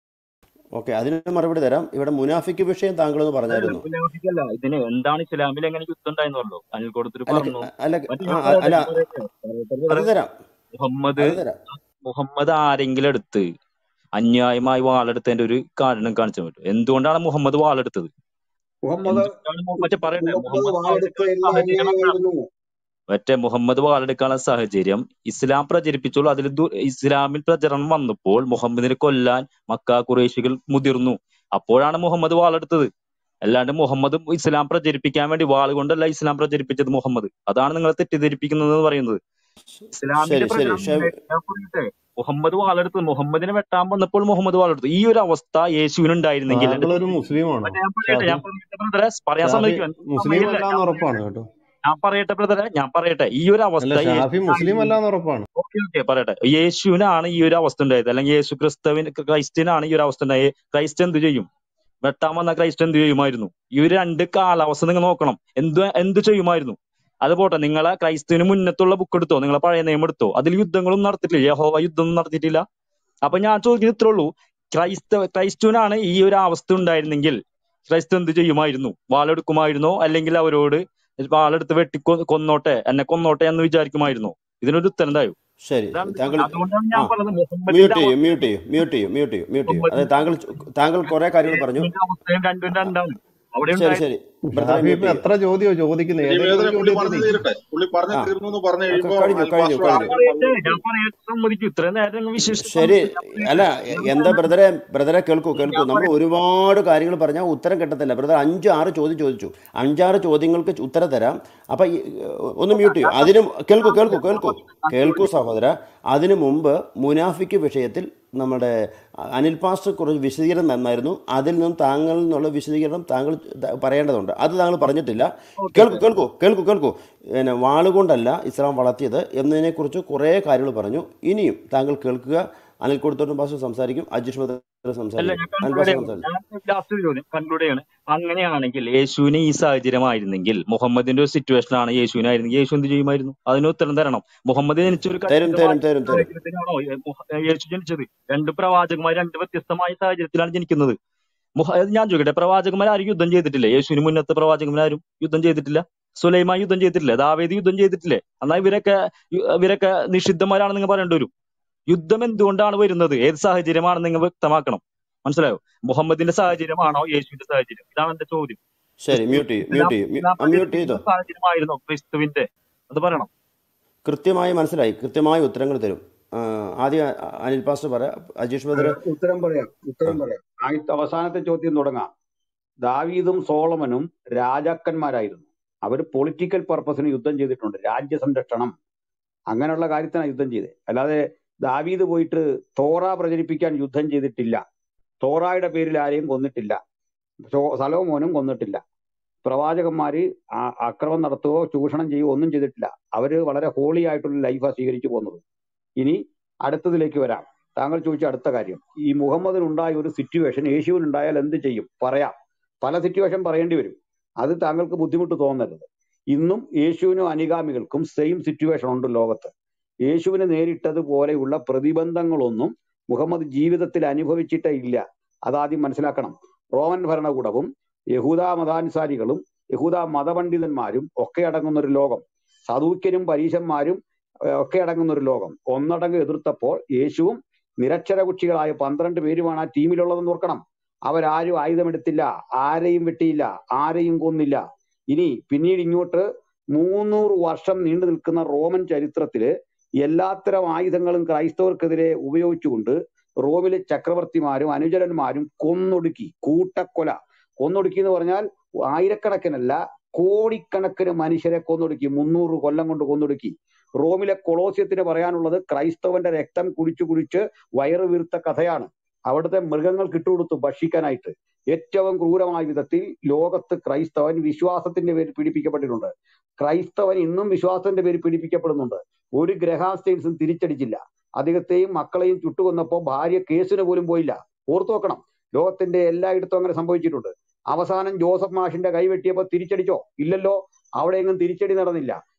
ഓക്കെ അതിന് മറുപടി തരാം ഇവിടെ മുനാഫിക്ക് വിഷയം താങ്കളൊന്ന് അല്ലല്ല പറഞ്ഞായിരുന്നു മുനാഫിക്കല്ല ഇതിന് എന്താണ് ഇസ്ലാമിൽ എങ്ങനെ യുദ്ധം ഉണ്ടായിരുന്നല്ലോ അനിൽ കൊടുത്തിട്ട് അല്ല പറഞ്ഞു അല്ല മറ്റേ ആ ഞാൻ അല്ല പറയട്ടെ പറയട്ടെ അത് പറയട്ടെ തരാം മുഹമ്മദ് അത് തരാം മുഹമ്മദ് ആരെങ്കിലും എടുത്ത് അന്യായമായി വാളെടുത്തതിന്റെ ഒരു കാരണം കാണിച്ചു പറ്റും എന്തുകൊണ്ടാണ് മുഹമ്മദ് വാളെടുത്തത് മുഹമ്മദ് എന്തുകൊണ്ടാണ് മു- മറ്റേ പറയട്ടെ മുഹമ്മദ് മുഹമ്മദ് വാളെടുത്ത വാളെടുക്കാനുള്ള എല്ലാം സാഹചര്യം എന്താണ് അന്യായമായിരുന്നു മറ്റേ മുഹമ്മദ് വാളെടുക്കാനുള്ള സാഹചര്യം ഇസ്ലാം പ്രചരിപ്പിച്ചോളൂ അതിൽ ദു- ഇസ്ലാമിൽ പ്രചരണം വന്നപ്പോൾ മുഹമ്മദിനെ കൊല്ലാൻ മക്ക കുറേശികൾ മുതിർന്നു അപ്പോഴാണ് മുഹമ്മദ് വാളെടുത്തത് അല്ലാണ്ട് മുഹമ്മദ് ഇസ്ലാം പ്രചരിപ്പിക്കാൻ വേണ്ടി വാൾ കൊണ്ടല്ല ഇസ്ലാം പ്രചരിപ്പിച്ചത് മുഹമ്മദ് അതാണ് നിങ്ങളെ തെറ്റിദ്ധരിപ്പിക്കുന്നത് എന്ന് പറയുന്നത് ഇസ്ലാമിന്റെ ശരി ശരി പ്രചരണം ഷെബ് ഉണ്ടായി- ഞാൻ പറയട്ടെ മുഹമ്മദ് വാളെടുത്ത് മുഹമ്മദിനെ വെട്ടാൻ വന്നപ്പോൾ മുഹമ്മദ് വാളെടുത്തു ഈ ഒരു അവസ്ഥ യേശുവിന് ഉണ്ടായിരുന്നെങ്കിൽ എന്റെ താങ്കളൊരു മുസ്ലിമാണോ മറ്റേ ഞാൻ പറയട്ടെ ഷാഫി ഞാൻ പറയട്ടെ ബ്രദറെ പറയാൻ ഷാഫി സമ്മതിക്കും എന്റെ മുസ്ലിം സമയമില്ല അല്ലാന്ന് ഞാൻ ഉറപ്പാണ് പറയട്ടെ കേട്ടോ ഞാൻ പറയട്ടെ ബ്രദറെ ഞാൻ പറയട്ടെ ഈ ഒരു അല്ല അവസ്ഥ ഷാഫി മുസ്ലിം യേശുവിനായിരുന്നു അല്ലാന്ന് ഉറപ്പാണ് ഓക്കെ ഓക്കെ പറയട്ടെ യേശുവിനാണ് ഈ ഒരു അവസ്ഥ ഉണ്ടായത് അല്ലെങ്കിൽ യേശു ക്രിസ്തുവിന് ക്രൈസ്റ്റിനാണ് ഈ ഒരു അവസ്ഥ ഉണ്ടായത് ക്രൈസ്റ്റ് എന്ത് ചെയ്യും വെട്ടാൻ വന്ന ക്രൈസ്റ്റ് എന്ത് ചെയ്യുമായിരുന്നു ഈ ഒരു രണ്ട് കാലാവസ്ഥ നിങ്ങൾ നോക്കണം എന്ത് എന്ത് ചെയ്യുമായിരുന്നു അത് പോട്ടെ നിങ്ങളെ ക്രൈസ്തുവിന് മുന്നത്തുള്ള ബുക്ക് എടുത്തോ നിങ്ങളെ പഴയ നിയമം എടുത്തോ അതിൽ യുദ്ധങ്ങളൊന്നും നടത്തിയിട്ടില്ല യഹോവ യുദ്ധമൊന്നും നടത്തിയിട്ടില്ല അപ്പൊ ഞാൻ ചോദിക്കുന്നത് ഇത്രേ ഉള്ളൂ ക്രൈസ്ത ക്രൈസ്തുവിനാണ് ഈ ഒരു അവസ്ഥ ഉണ്ടായിരുന്നെങ്കിൽ ക്രൈസ്തു എന്ത് ചെയ്യുമായിരുന്നു വാളെടുക്കുമായിരുന്നോ അല്ലെങ്കിൽ അവരോട് വാളെടുത്ത് വെട്ടി കൊ- കൊന്നോട്ടെ എന്നെ കൊന്നോട്ടെ എന്ന് വിചാരിക്കുമായിരുന്നോ ഇതിനൊരു ഉത്തരം എന്തായോ ശരി ഇതാണ് താങ്കൾ അതുകൊണ്ടാണ് ആ ഞാൻ പറഞ്ഞത് മുഹമ്മദിന്റെ മ്യൂട്ട് ചെയ്യൂ അവസ്ഥ മ്യൂട്ട് ചെയ്യൂ മ്യൂട്ട് ചെയ്യൂ മ്യൂട്ട് ചെയ്യൂ മ്യൂട്ട് ചെയ്യൂ അതായത് മുഹമ്മദിന്റെ താങ്കൾ താങ്കൾ കുറെ കാര്യങ്ങൾ പറഞ്ഞു യേശുവിന്റെ അവസ്ഥയും രണ്ടും രണ്ടാണ് അവിടെ ശരി ഉണ്ടായത് ശരി ബ്രദറെ ഷാഫി മ്യൂട്ട് ഇപ്പൊ ചെയ്യൂ എത്ര ചോദ്യമോ ചോദിക്കുന്നത് ഏതെങ്കിലും നിവേദനം ഒരു പുള്ളി ചോദ്യത്തിന് പറഞ്ഞു തീരട്ടെ പുള്ളി പറഞ്ഞു ആ തീർന്നു എന്ന് പറഞ്ഞു ഒക്കെ കഴിയുമ്പോ കഴിഞ്ഞു കഴിഞ്ഞു പാസ്റ്റർ ഞാൻ കഴിഞ്ഞു ആദ്യം പറയട്ടെ പറഞ്ഞു ഞാൻ പറയട്ടെ സമ്മതിക്കും ഇത്രയും നേരം നിങ്ങൾ വിശേഷിച്ച് ശരി സമ്മതിച്ചു ഞാൻ അല്ല പറയട്ടെ എ- ഞാൻ എന്താ പറയട്ടെ ബ്രദറെ ബ്രദറെ കേൾക്കൂ കേൾക്കൂ ഞാൻ നമ്മൾ പറയട്ടെ ഒരുപാട് കാര്യങ്ങൾ പറഞ്ഞാൽ ഉത്തരം കിട്ടത്തില്ല ബ്രദർ അഞ്ച് ആറ് ചോദ്യം ചോദിച്ചു അഞ്ചാറ് ചോദ്യങ്ങൾക്ക് ചു- ഉത്തരം തരാം അപ്പം ഈ, ഒന്ന് മ്യൂട്ട് ചെയ്യൂ ഞാൻ അതിനും കേൾക്കൂ കേൾക്കൂ ഞാൻ കേൾക്കൂ ചോദിക്കട്ടെ കേൾക്കൂ സഹോദര അതിനു മുമ്പ് മുനാഫിക്ക് വിഷയത്തിൽ നമ്മുടെ അനിൽ പാസ്റ്റർ കുറച്ച് വിശദീകരണം തന്നായിരുന്നു അതിൽ നിന്നും താങ്കളിൽ നിന്നുള്ള വിശദീകരണം താങ്കൾ ത- പറയേണ്ടതുണ്ട് അത് താങ്കൾ പറഞ്ഞിട്ടില്ല ഓക്കെ കേൾക്കൂ കേൾക്കൂ കേൾക്കൂ കേൾക്കൂ പിന്നെ വാളുകൊണ്ടല്ല ഇസ്ലാം വളർത്തിയത് എന്നതിനെക്കുറിച്ച് കുറേ കാര്യങ്ങൾ പറഞ്ഞു ഇനിയും താങ്കൾ കേൾക്കുക അനിൽ കൊടുത്തോട്ടും പാസ്റ്റർ സംസാരിക്കും അജീഷ് മദർ അല്ല സംസാരിക്കും ഞാൻ അനിൽ കൺക്ലൂഡ് പാസ്റ്റർ ചെയ്യണം സംസാരിക്കും ഞാൻ ലാസ്റ്റ് ചോദ്യം കൺക്ലൂഡ് ചെയ്യാണ് അങ്ങനെയാണെങ്കിൽ യേശുവിന് ഈ സാഹചര്യമായിരുന്നെങ്കിൽ മുഹമ്മദിന്റെ ഒരു സിറ്റുവേഷൻ ആണ് യേശുവിനായിരുന്നെങ്കിൽ യേശു എന്ത് ചെയ്യുമായിരുന്നു അതിന് ഉത്തരം തരണം മുഹമ്മദ് ജനിച്ച ഒരു തരും തരും തരും തരും സാഹചര്യത്തിലാണോ യേ- മുഹ- യേശു ജനിച്ചത് രണ്ട് പ്രവാചകന്മാർ രണ്ട് വ്യത്യസ്തമായ സാഹചര്യത്തിലാണ് ജനിക്കുന്നത് മുഹ അത് ഞാൻ ചോദിക്കട്ടെ പ്രവാചകന്മാർ ആരും യുദ്ധം ചെയ്തിട്ടില്ലേ യേശുവിന് മുന്നത്തെ പ്രവാചകന്മാരും യുദ്ധം ചെയ്തിട്ടില്ല സുലൈമാൻ യുദ്ധം ചെയ്തിട്ടില്ലേ ദാവേദ് യുദ്ധം ചെയ്തിട്ടില്ലേ എന്നാൽ ഇവരൊക്കെ യു- ഇവരൊക്കെ നിഷിദ്ധന്മാരാണെന്ന് നിങ്ങൾ പറയേണ്ടി വരും യുദ്ധം എന്തുകൊണ്ടാണ് വരുന്നത് ഏത് സാഹചര്യമാണെന്ന് നിങ്ങൾ വ്യക്തമാക്കണം മനസ്സിലായോ മുഹമ്മദിന്റെ സാഹചര്യമാണോ യേശുവിന്റെ സാഹചര്യം ഇതാണ് എന്റെ ചോദ്യം ശരി ക്രിസ്തു മ്യൂട്ട് ചെയ്യും ഇസ്ലാം മ്യൂട്ട് ചെയ്യും ഇസ്ലാം മ്യൂട്ട് പ്രചരിപ്പിക്കുന്ന ചെയ്തോ സാഹചര്യമായിരുന്നോ ക്രിസ്തുവിന്റെ അത് പറയണം കൃത്യമായി മനസ്സിലായി കൃത്യമായ ഉത്തരങ്ങൾ തരും ആ, ആദ്യം അ- അനിൽ പാസ്റ്റർ പറ അജീഷ് മദർ ഉത്തരം പറയാം ഉത്തരം പറയാം ആദ്യത്തെ അവസാനത്തെ ചോദ്യം തുടങ്ങാം ദാവീദും സോളമനും രാജാക്കന്മാരായിരുന്നു അവർ പൊളിറ്റിക്കൽ പർപ്പസിന് യുദ്ധം ചെയ്തിട്ടുണ്ട് രാജ്യ സംരക്ഷണം അങ്ങനെയുള്ള കാര്യത്തിനാണ് യുദ്ധം ചെയ്തത് അല്ലാതെ ദാവീദ് പോയിട്ട് തോറ പ്രചരിപ്പിക്കാൻ യുദ്ധം ചെയ്തിട്ടില്ല തോറായുടെ പേരിൽ ആരെയും കൊന്നിട്ടില്ല സോ- സലോമോനും കൊന്നിട്ടില്ല പ്രവാചകന്മാര് ആ- ആക്രമണം നടത്തുകയോ ചൂഷണം ചെയ്യുകയോ ഒന്നും ചെയ്തിട്ടില്ല അവര് വളരെ ഹോളി ആയിട്ടുള്ള ലൈഫാണ് സ്വീകരിച്ചു പോകുന്നത് ഇനി അടുത്തതിലേക്ക് വരാം താങ്കൾ ചോദിച്ച അടുത്ത കാര്യം ഈ മുഹമ്മദിനുണ്ടായ ഒരു സിറ്റുവേഷൻ യേശുവിനുണ്ടായാൽ എന്ത് ചെയ്യും പറയാം പല സിറ്റുവേഷൻ പറയേണ്ടി വരും അത് താങ്കൾക്ക് ബുദ്ധിമുട്ട് തോന്നരുത് ഇന്നും യേശുവിനും അനുഗാമികൾക്കും സെയിം സിറ്റുവേഷൻ ഉണ്ട് ലോകത്ത് യേശുവിന് നേരിട്ടതുപോലെയുള്ള പ്രതിബന്ധങ്ങളൊന്നും മുഹമ്മദ് ജീവിതത്തിൽ അനുഭവിച്ചിട്ടേ ഇല്ല അതാദ്യം മനസ്സിലാക്കണം റോമൻ ഭരണകൂടവും യഹൂദ മതാനുസാരികളും യഹൂദ മതപണ്ഡിതന്മാരും ഒക്കെ അടങ്ങുന്ന ഒരു ലോകം സദൂക്യരും പരീശന്മാരും ഏഹ് ഒക്കെ അടങ്ങുന്ന ഒരു ലോകം ഒന്നടങ്കം എതിർത്തപ്പോൾ യേശുവും നിരക്ഷരകുക്ഷികളായ പന്ത്രണ്ട് പേരുമാണ് ആ ടീമിലുള്ളതെന്ന് ഓർക്കണം അവരാരും ആയുധമെടുത്തില്ല ആരെയും വെട്ടിയില്ല ആരെയും കൊന്നില്ല ഇനി പിന്നീട് ഇങ്ങോട്ട് മൂന്നൂറ് വർഷം നീണ്ടു നിൽക്കുന്ന റോമൻ ചരിത്രത്തില് എല്ലാത്തരം ആയുധങ്ങളും ക്രൈസ്തവർക്കെതിരെ ഉപയോഗിച്ചുകൊണ്ട് റോമിലെ ചക്രവർത്തിമാരും അനുചരന്മാരും കൊന്നൊടുക്കി കൂട്ടക്കൊല കൊന്നൊടുക്കി എന്ന് പറഞ്ഞാൽ ആയിരക്കണക്കിനല്ല കോടിക്കണക്കിന് മനുഷ്യരെ കൊന്നൊടുക്കി മുന്നൂറ് കൊല്ലം കൊണ്ട് കൊന്നൊടുക്കി റോമിലെ കൊളോസ്യത്തിന് പറയാനുള്ളത് ക്രൈസ്തവന്റെ രക്തം കുടിച്ചു കുടിച്ച് വയറ് വീർത്ത കഥയാണ് അവിടുത്തെ മൃഗങ്ങൾ കിട്ടുകൊടുത്തു ഭക്ഷിക്കാനായിട്ട് ഏറ്റവും ക്രൂരമായ വിധത്തിൽ ലോകത്ത് ക്രൈസ്തവൻ വിശ്വാസത്തിന്റെ പേരിൽ പീഡിപ്പിക്കപ്പെട്ടിട്ടുണ്ട് ക്രൈസ്തവൻ ഇന്നും വിശ്വാസത്തിന്റെ പേരിൽ പീഡിപ്പിക്കപ്പെടുന്നുണ്ട് ഒരു ഗ്രഹാസ്റ്റേൻസും തിരിച്ചടിച്ചില്ല അദ്ദേഹത്തെയും മക്കളെയും ചുട്ടുകൊന്നപ്പോ ഭാര്യ കേസിന് പോലും പോയില്ല ഓർത്തു നോക്കണം ലോകത്തിന്റെ എല്ലായിടത്തും അങ്ങനെ സംഭവിച്ചിട്ടുണ്ട് അവസാനം ജോസഫ് മാഷിന്റെ കൈ വെട്ടിയപ്പോ തിരിച്ചടിച്ചോ ഇല്ലല്ലോ അവിടെ എങ്ങും തിരിച്ചടി നടന്നില്ല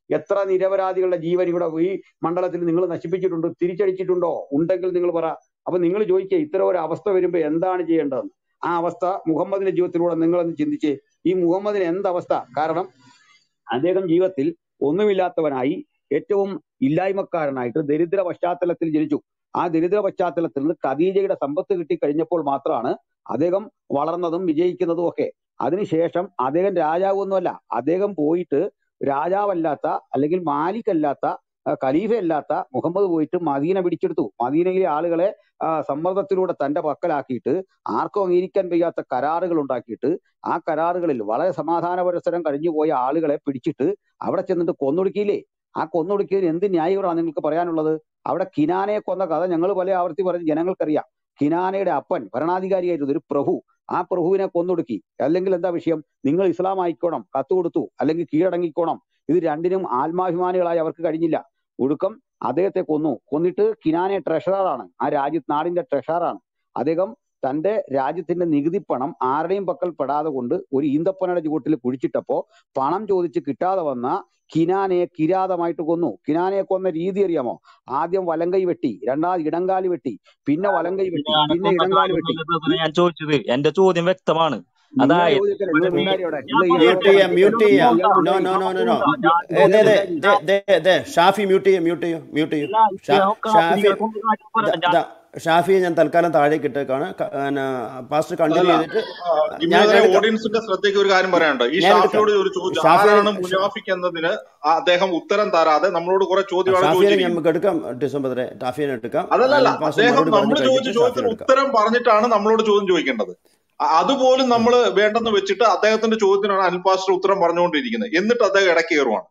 എത്ര നിരപരാധികളുടെ ജീവൻ ഇവിടെ ഈ മണ്ഡലത്തിൽ നിങ്ങൾ നശിപ്പിച്ചിട്ടുണ്ട് തിരിച്ചടിച്ചിട്ടുണ്ടോ ഉണ്ടെങ്കിൽ നിങ്ങൾ പറ അപ്പൊ നിങ്ങൾ ചോദിക്കുക ഇത്തരം ഒരു അവസ്ഥ വരുമ്പോ എന്താണ് ചെയ്യേണ്ടതെന്ന് ആ അവസ്ഥ മുഹമ്മദിന്റെ ജീവിതത്തിലൂടെ നിങ്ങളൊന്ന് ചിന്തിച്ചേ ഈ മുഹമ്മദിന് എന്തവസ്ഥ കാരണം അദ്ദേഹം ജീവിതത്തിൽ ഒന്നുമില്ലാത്തവനായി ഏറ്റവും ഇല്ലായ്മക്കാരനായിട്ട് ദരിദ്ര പശ്ചാത്തലത്തിൽ ജനിച്ചു ആ ദരിദ്ര പശ്ചാത്തലത്തിൽ നിന്ന് ഖദീജയുടെ സമ്പത്ത് കിട്ടിക്കഴിഞ്ഞപ്പോൾ മാത്രമാണ് അദ്ദേഹം വളർന്നതും വിജയിക്കുന്നതും ഒക്കെ അതിനുശേഷം അദ്ദേഹം രാജാവൊന്നുമല്ല അദ്ദേഹം പോയിട്ട് രാജാവല്ലാത്ത അല്ലെങ്കിൽ മാലിക് അല്ലാത്ത ആ, ഖലീഫയല്ലാത്ത മുഹമ്മദ് പോയിട്ട് മദീന പിടിച്ചെടുത്തു മദീനയിലെ ആളുകളെ ആ, സമ്മർദ്ദത്തിലൂടെ തന്റെ പക്കലാക്കിയിട്ട് ആർക്കും അംഗീകരിക്കാൻ വയ്യാത്ത കരാറുകൾ ഉണ്ടാക്കിയിട്ട് ആ കരാറുകളിൽ വളരെ സമാധാന പുരസരം കഴിഞ്ഞു പോയ ആളുകളെ പിടിച്ചിട്ട് അവിടെ ചെന്നിട്ട് കൊന്നൊടുക്കിയില്ലേ ആ കൊന്നൊടുക്കിയതിന് എന്ത് ന്യായീകരണമാണ് നിങ്ങൾക്ക് പറയാനുള്ളത് അവിടെ കിനാനയെ കൊന്ന കഥ ഞങ്ങൾ പല ആവർത്തി പറഞ്ഞ് ജനങ്ങൾക്കറിയാം കിനാനയുടെ അപ്പൻ ഭരണാധികാരിയായിരുന്നു ഒരു പ്രഭു ആ പ്രഭുവിനെ കൊന്നൊടുക്കി അല്ലെങ്കിൽ എന്താ വിഷയം നിങ്ങൾ ഇസ്ലാം ആയിക്കോണം കത്ത് കൊടുത്തു അല്ലെങ്കിൽ കീഴടങ്ങിക്കോണം ഇത് രണ്ടിനും ആത്മാഭിമാനികളായി അവർക്ക് കഴിഞ്ഞില്ല ഒടുക്കം അദ്ദേഹത്തെ കൊന്നു കൊന്നിട്ട് കിനാനെ ട്രഷറാണ് ആ രാജ്യ നാടിന്റെ ട്രഷറാണ് അദ്ദേഹം തന്റെ രാജ്യത്തിന്റെ നികുതി പണം ആരുടെയും പക്കൽ പെടാതെ കൊണ്ട് ഒരു ഈന്തപ്പനയുടെ ചുവട്ടിൽ കുഴിച്ചിട്ടപ്പോ പണം ചോദിച്ച് കിട്ടാതെ വന്ന കിനാനയെ കിരാതമായിട്ട് കൊന്നു കിനാനയെ കൊന്ന രീതി അറിയാമോ ആദ്യം വലങ്കൈ വെട്ടി രണ്ടാമത് ഇടങ്കാല് വെട്ടി പിന്നെ വലങ്കൈ വെട്ടി ഞാൻ പിന്നെ കൊന്ന ഇടങ്കാല് വെട്ടി കാര്യമൊന്നുമല്ല ബ്രദറെ ഞാൻ ചോദിച്ചത് എന്റെ ചോദ്യം വ്യക്തമാണ് നിങ്ങൾ അതായത് ചോദിക്കരുത് നിങ്ങൾ ഒരു മിണ്ടാരി അവിടെ ഞാൻ നിങ്ങൾ ഈ പറയട്ടെ മ്യൂട്ട് ചെയ്യാം ഇയാൾ മ്യൂട്ട് ഇയാൾ ചെയ്യാം മിണ്ടാരി no no no no no അതുകൊണ്ടാ ഞാൻ ദേ നിങ്ങൾ ദേ മിണ്ടാരി ദേ ദേ ദേ ഷാഫി മ്യൂട്ട് ചെയ്യും മ്യൂട്ട് ചെയ്യും മ്യൂട്ട് ചെയ്യും മ്യൂട്ട് ചെയ്യും ഞാൻ ഷാ ഇദ്ദേഹം ഷാഫി നിങ്ങൾ കൊണ്ട് കാര്യം ദ- പറയാം ഞാൻ ദ- ഷാഫിയെ ഞാൻ തൽക്കാലം താഴേക്ക് ഇട്ടേക്കാണ് ക- പിന്നെ പാസ്റ്റർ കണ്ടിന്യൂ അതല്ല ചെയ്തിട്ട് ആ, ജിമ്മി ഞാൻ അതിനെ ഞാൻ എടുക്കാം ഓഡിയൻസിന്റെ ശ്രദ്ധയ്ക്ക് ഒരു കാര്യം പറയാനുണ്ട് ഈ ഞാൻ എടുക്കാം ഷാഫിയോട് ഒരു ചോദ്യം ഷാഫിയെ ആരാണ് മുനാഫിക് എന്നതിന് ആ അദ്ദേഹം ഉത്തരം തരാതെ നമ്മളോട് കുറെ ചോദ്യമാണ് ഷാഫിയെ ചോദിച്ചിരിക്കുന്നത് നമുക്ക് എടുക്കാം ഡിസംബറിലെ ടാഫിയെ എടുക്കാം അതല്ലല്ല അനിൽ പാസ്റ്റർ അദ്ദേഹം മറുപടി നമ്മൾ പറഞ്ഞു ചോദിച്ച കഴിഞ്ഞിട്ട് ചോദ്യത്തിന് ഷാഫിയെ എടുക്കാം ഉത്തരം പറഞ്ഞിട്ടാണ് നമ്മളോട് ചോദ്യം ചോദിക്കേണ്ടത് അ- അതുപോലും ഉം. നമ്മൾ വേണ്ടെന്ന് വെച്ചിട്ട് അദ്ദേഹത്തിന്റെ ചോദ്യത്തിനാണ് അനിൽ പാസ്റ്റർ ഉത്തരം പറഞ്ഞുകൊണ്ടിരിക്കുന്നത് എന്നിട്ട് അദ്ദേഹം ഇടയ്ക്ക് കയറുവാണ്